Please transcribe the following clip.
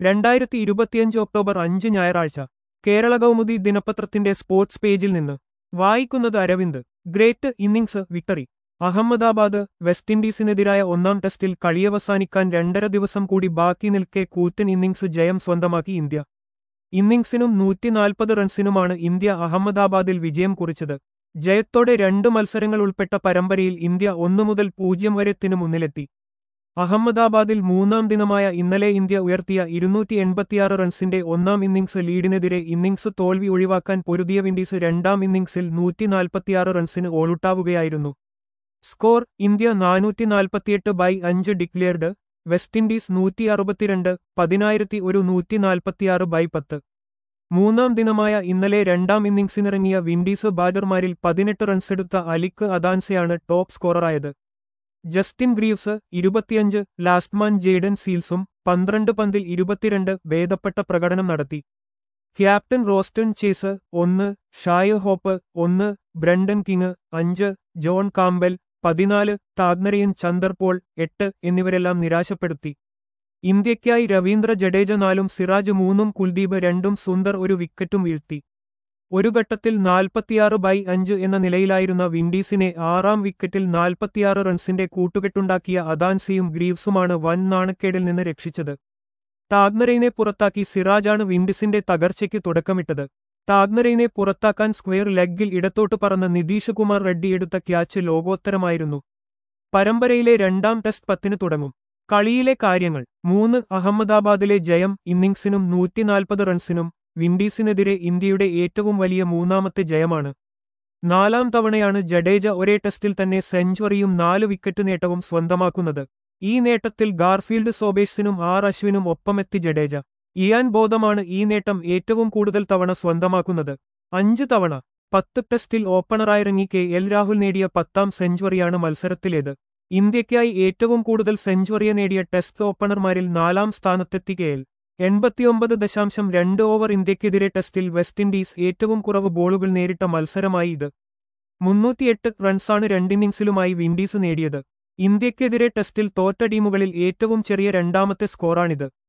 രണ്ടായിരത്തി ഇരുപത്തിയഞ്ച് ഒക്ടോബർ അഞ്ച് ഞായറാഴ്ച കേരള കൗമുദി ദിനപത്രത്തിന്റെ സ്പോർട്സ് പേജിൽ നിന്ന് വായിക്കുന്നത് Aravind great innings victory Ahmedabad west ഇൻഡീസിനെതിരായ ഒന്നാം ടെസ്റ്റിൽ കളിയവസാനിക്കാൻ രണ്ടര ദിവസം കൂടി ബാക്കി നിൽക്കെ കൂറ്റൻ ഇന്നിംഗ്സ് ജയം സ്വന്തമാക്കി ഇന്ത്യ ഇന്നിംഗ്സിനും നൂറ്റിനാൽപ്പത് റൺസിനുമാണ് ഇന്ത്യ അഹമ്മദാബാദിൽ വിജയം കുറിച്ചത് ജയത്തോടെ രണ്ട് മത്സരങ്ങൾ ഉൾപ്പെട്ട പരമ്പരയിൽ ഇന്ത്യ ഒന്നു മുതൽ പൂജ്യം വരെത്തിനു മുന്നിലെത്തി അഹമ്മദാബാദിൽ മൂന്നാം ദിനമായ ഇന്നലെ ഇന്ത്യ ഉയർത്തിയ ഇരുന്നൂറ്റി എൺപത്തിയാറ് റൺസിന്റെ ഒന്നാം ഇന്നിംഗ്സ് ലീഡിനെതിരെ ഇന്നിംഗ്സ് തോൽവി ഒഴിവാക്കാൻ പൊരുതിയ വിൻഡീസ് രണ്ടാം ഇന്നിംഗ്സിൽ നൂറ്റിനാൽപ്പത്തിയാറ് റൺസിന് ഓളുട്ടാവുകയായിരുന്നു സ്കോർ ഇന്ത്യ നാനൂറ്റി നാൽപ്പത്തിയെട്ട് ബൈ അഞ്ച് ഡിക്ലെയർഡ് വെസ്റ്റ് ഇൻഡീസ് നൂറ്റി അറുപത്തിരണ്ട് പതിനായിരത്തി ഒരു നൂറ്റി നാൽപ്പത്തിയാറ് ബൈ പത്ത് മൂന്നാം ദിനമായ ഇന്നലെ രണ്ടാം ഇന്നിംഗ്സിനിറങ്ങിയ വിൻഡീസ് ബാറ്റർമാരിൽ പതിനെട്ട് റൺസെടുത്ത അലിക്ക് അദാൻസയാണ് ടോപ്പ് സ്കോററായത് ജസ്റ്റിൻ ഗ്രീവ്സ് ഇരുപത്തിയഞ്ച് ലാസ്റ്റ്മാൻ ജെയ്ഡൻ സീൽസും പന്ത്രണ്ട് പന്തിൽ ഇരുപത്തിരണ്ട് ഭേദപ്പെട്ട പ്രകടനം നടത്തി ക്യാപ്റ്റൻ റോസ്റ്റൺ ചേസ് ഒന്ന് ഷായ് ഹോപ്പ് ഒന്ന് ബ്രണ്ടൻ കിങ് അഞ്ച് ജോൺ കാംബെൽ പതിനാല് ടാഗ്നറിയൻ ചന്ദർപോൾ എട്ട് എന്നിവരെല്ലാം നിരാശപ്പെടുത്തി ഇന്ത്യയ്ക്കായി രവീന്ദ്ര ജഡേജ നാലും സിറാജ് മൂന്നും കുൽദീപ് രണ്ടും സുന്ദർ ഒരു വിക്കറ്റും വീഴ്ത്തി ഒരു ഘട്ടത്തിൽ നാൽപ്പത്തിയാറ് ബൈ അഞ്ച് എന്ന നിലയിലായിരുന്ന വിൻഡീസിനെ ആറാം വിക്കറ്റിൽ നാൽപ്പത്തിയാറ് റൺസിന്റെ കൂട്ടുകെട്ടുണ്ടാക്കിയ അദാൻസിയും ഗ്രീവ്സുമാണ് വൻ നാണക്കേടിൽ നിന്ന് രക്ഷിച്ചത് ടാഗ്നറൈനെ പുറത്താക്കി സിറാജാണ് വിൻഡീസിന്റെ തകർച്ചയ്ക്ക് തുടക്കമിട്ടത് ടാഗ്നറൈനെ പുറത്താക്കാൻ സ്ക്വയർ ലെഗിൽ ഇടത്തോട്ട് പറന്ന നിതീഷ് കുമാർ റെഡ്ഡി എടുത്ത ക്യാച്ച് ലോകോത്തരമായിരുന്നു പരമ്പരയിലെ രണ്ടാം ടെസ്റ്റ് പത്തിന് തുടങ്ങും കളിയിലെ കാര്യങ്ങൾ മൂന്ന് അഹമ്മദാബാദിലെ ജയം ഇന്നിംഗ്സിനും നൂറ്റിനാൽപ്പത് റൺസിനും വിൻഡീസിനെതിരെ ഇന്ത്യയുടെ ഏറ്റവും വലിയ മൂന്നാമത്തെ ജയമാണ് നാലാം തവണയാണ് ജഡേജ ഒരേ ടെസ്റ്റിൽ തന്നെ സെഞ്ചുറിയും നാല് വിക്കറ്റ് നേട്ടവും സ്വന്തമാക്കുന്നത് ഈ നേട്ടത്തിൽ ഗാർഫീൽഡ് സോബേഴ്സിനും ആർ അശ്വിനും ഒപ്പമെത്തി ജഡേജ ഇയാൻ ബോധമാണ് ഈ നേട്ടം ഏറ്റവും കൂടുതൽ തവണ സ്വന്തമാക്കുന്നത് അഞ്ച് തവണ പത്ത് ടെസ്റ്റിൽ ഓപ്പണറായിറങ്ങി കെ എൽ രാഹുൽ നേടിയ പത്താം സെഞ്ചുറിയാണ് മത്സരത്തിലേത് ഇന്ത്യയ്ക്കായി ഏറ്റവും കൂടുതൽ സെഞ്ചുറിയ നേടിയ ടെസ്റ്റ് ഓപ്പണർമാരിൽ നാലാം സ്ഥാനത്തെത്തി കെ എൽ എൺപത്തിയൊമ്പത് ദശാംശം രണ്ട് ഓവർ ഇന്ത്യക്കെതിരെ ടെസ്റ്റിൽ വെസ്റ്റ് ഇൻഡീസ് ഏറ്റവും കുറവ് ബോളുകൾ നേരിട്ട മത്സരമായി ഇത് മുന്നൂറ്റിയെട്ട് റൺസാണ് രണ്ടിന്നിംഗ്സിലുമായി വിൻഡീസ് നേടിയത് ഇന്ത്യക്കെതിരെ ടെസ്റ്റിൽ തോറ്റ ടീമുകളിൽ ഏറ്റവും ചെറിയ രണ്ടാമത്തെ സ്കോറാണിത്